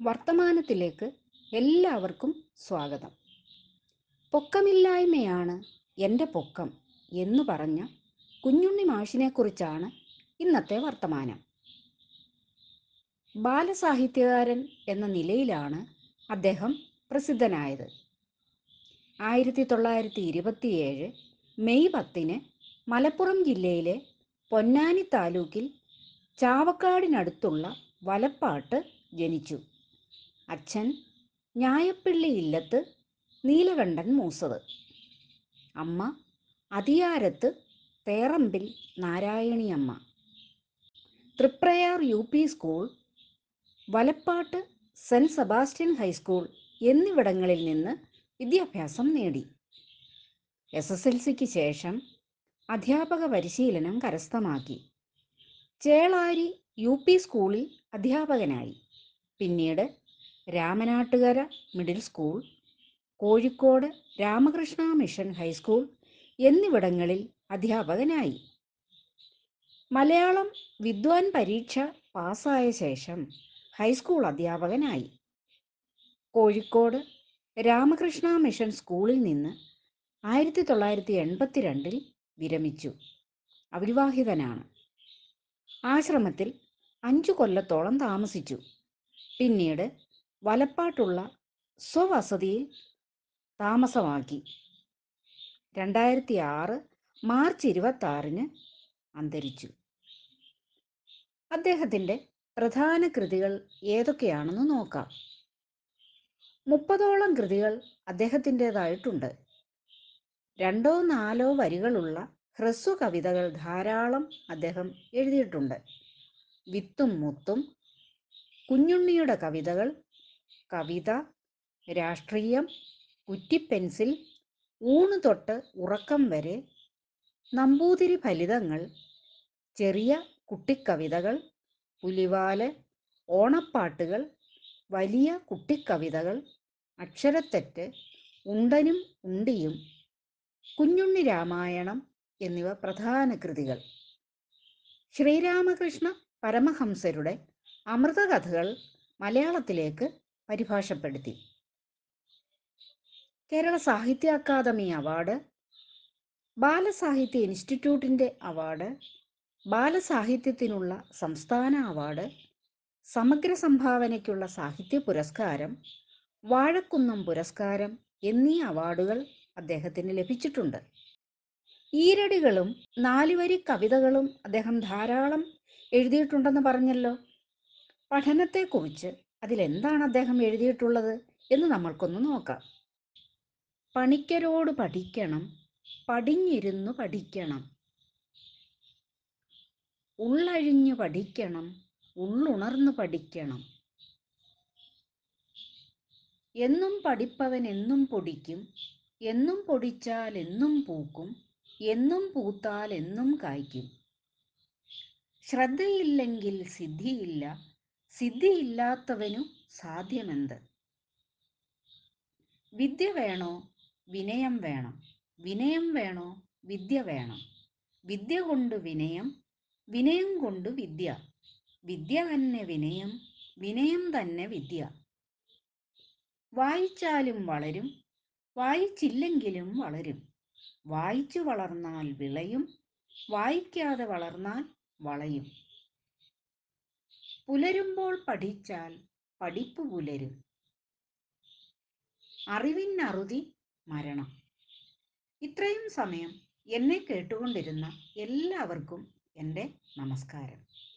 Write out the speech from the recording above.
വർത്തമാനത്തിലേക്ക് എല്ലാവർക്കും സ്വാഗതം പൊക്കമില്ലായ്മയാണ് എൻ്റെ പൊക്കം എന്ന് പറഞ്ഞ കുഞ്ഞുണ്ണി മാഷിനെക്കുറിച്ചാണ് ഇന്നത്തെ വർത്തമാനം ബാലസാഹിത്യകാരൻ എന്ന നിലയിലാണ് അദ്ദേഹം പ്രസിദ്ധനായത് ആയിരത്തി തൊള്ളായിരത്തി ഇരുപത്തിയേഴ് മെയ് പത്തിന് മലപ്പുറം ജില്ലയിലെ പൊന്നാനി താലൂക്കിൽ ചാവക്കാടിനടുത്തുള്ള വലപ്പാട്ട് ജനിച്ചു അച്ഛൻ ഞായപ്പിള്ളി ഇല്ലത്ത് നീലകണ്ഠൻ മൂസത് അമ്മ Athiyarath Therambil Narayaniamma Triprayar U P school വലപ്പാട്ട് സെൻറ് സെബാസ്റ്റ്യൻ ഹൈസ്കൂൾ എന്നിവിടങ്ങളിൽ നിന്ന് വിദ്യാഭ്യാസം നേടി എസ് എസ് എൽ സിക്ക് ശേഷം അധ്യാപക പരിശീലനം കരസ്ഥമാക്കി ചേളാരി യു പി സ്കൂളിൽ അധ്യാപകനായി പിന്നീട് Ramanattukara middle school Kozhikode Ramakrishna mission high school എന്നിവിടങ്ങളിൽ അധ്യാപകനായി മലയാളം വിദ്വാൻ പരീക്ഷ പാസ്സായ ശേഷം ഹൈസ്കൂൾ അധ്യാപകനായി കോഴിക്കോട് രാമകൃഷ്ണ മിഷൻ സ്കൂളിൽ നിന്ന് ആയിരത്തി തൊള്ളായിരത്തി എൺപത്തിരണ്ടിൽ വിരമിച്ചു അവിവാഹിതനാണ് ആശ്രമത്തിൽ അഞ്ചു കൊല്ലത്തോളം താമസിച്ചു പിന്നീട് വലപ്പാട്ടുള്ള സ്വവസതിയിൽ താമസമാക്കി രണ്ടായിരത്തി ആറ് മാർച്ച് ഇരുപത്തി ആറിന് അന്തരിച്ചു അദ്ദേഹത്തിൻ്റെ പ്രധാന കൃതികൾ ഏതൊക്കെയാണെന്ന് നോക്കാം മുപ്പതോളം കൃതികൾ അദ്ദേഹത്തിൻ്റെതായിട്ടുണ്ട് രണ്ടോ നാലോ വരികളുള്ള ഹ്രസ്വ കവിതകൾ ധാരാളം അദ്ദേഹം എഴുതിയിട്ടുണ്ട് വിത്തും മുത്തും കുഞ്ഞുണ്ണിയുടെ കവിതകൾ കവിത രാഷ്ട്രീയം കുറ്റിപ്പെൻസിൽ ഊണ് തൊട്ട് ഉറക്കം വരെ നമ്പൂതിരി ഫലിതങ്ങൾ ചെറിയ കുട്ടിക്കവിതകൾ പുലിവാല് ഓണപ്പാട്ടുകൾ വലിയ കുട്ടിക്കവിതകൾ അക്ഷരത്തെറ്റ് ഉണ്ടനും ഉണ്ടിയും കുഞ്ഞുണ്ണി രാമായണം എന്നിവ പ്രധാന കൃതികൾ ശ്രീരാമകൃഷ്ണ പരമഹംസരുടെ അമൃതകഥകൾ മലയാളത്തിലേക്ക് പരിഭാഷപ്പെടുത്തി കേരള സാഹിത്യ അക്കാദമി അവാർഡ് ബാലസാഹിത്യ ഇൻസ്റ്റിറ്റ്യൂട്ടിൻ്റെ അവാർഡ് ബാലസാഹിത്യത്തിനുള്ള സംസ്ഥാന അവാർഡ് സമഗ്ര സംഭാവനയ്ക്കുള്ള സാഹിത്യ പുരസ്കാരം വാഴക്കുന്നം പുരസ്കാരം എന്നീ അവാർഡുകൾ അദ്ദേഹത്തിന് ലഭിച്ചിട്ടുണ്ട് ഈരടികളും നാലുവരി കവിതകളും അദ്ദേഹം ധാരാളം എഴുതിയിട്ടുണ്ടെന്ന് പറഞ്ഞല്ലോ പഠനത്തെക്കുറിച്ച് അതിലെന്താണ് അദ്ദേഹം എഴുതിയിട്ടുള്ളത് എന്ന് നമ്മൾക്കൊന്ന് നോക്കാം പണിക്കരോട് പഠിക്കണം പടിഞ്ഞിരുന്നു പഠിക്കണം ഉള്ളഴിഞ്ഞു പഠിക്കണം ഉള്ളുണർന്നു പഠിക്കണം എന്നും പഠിപ്പവൻ എന്നും പൊടിക്കും എന്നും പൊടിച്ചാൽ എന്നും പൂക്കും എന്നും പൂത്താൽ എന്നും കായ്ക്കും ശ്രദ്ധയില്ലെങ്കിൽ സിദ്ധിയില്ല സിദ്ധിയില്ലാത്തവനു സാധ്യമെന്ത് വിദ്യ വേണോ വിനയം വേണം വിനയം വേണോ വിദ്യ വേണം വിദ്യ കൊണ്ട് വിനയം വിനയം കൊണ്ട് വിദ്യ വിദ്യ തന്നെ വിനയം വിനയം തന്നെ വിദ്യ വായിച്ചാലും വളരും വായിച്ചില്ലെങ്കിലും വളരും വായിച്ചു വളർന്നാൽ വിളയും വായിക്കാതെ വളർന്നാൽ വളയും പുലരുമ്പോൾ പഠിച്ചാൽ പഠിപ്പ് പുലരും അറിവിനറുതി മരണം ഇത്രയും സമയം എന്നെ കേട്ടുകൊണ്ടിരുന്ന എല്ലാവർക്കും എൻ്റെ നമസ്കാരം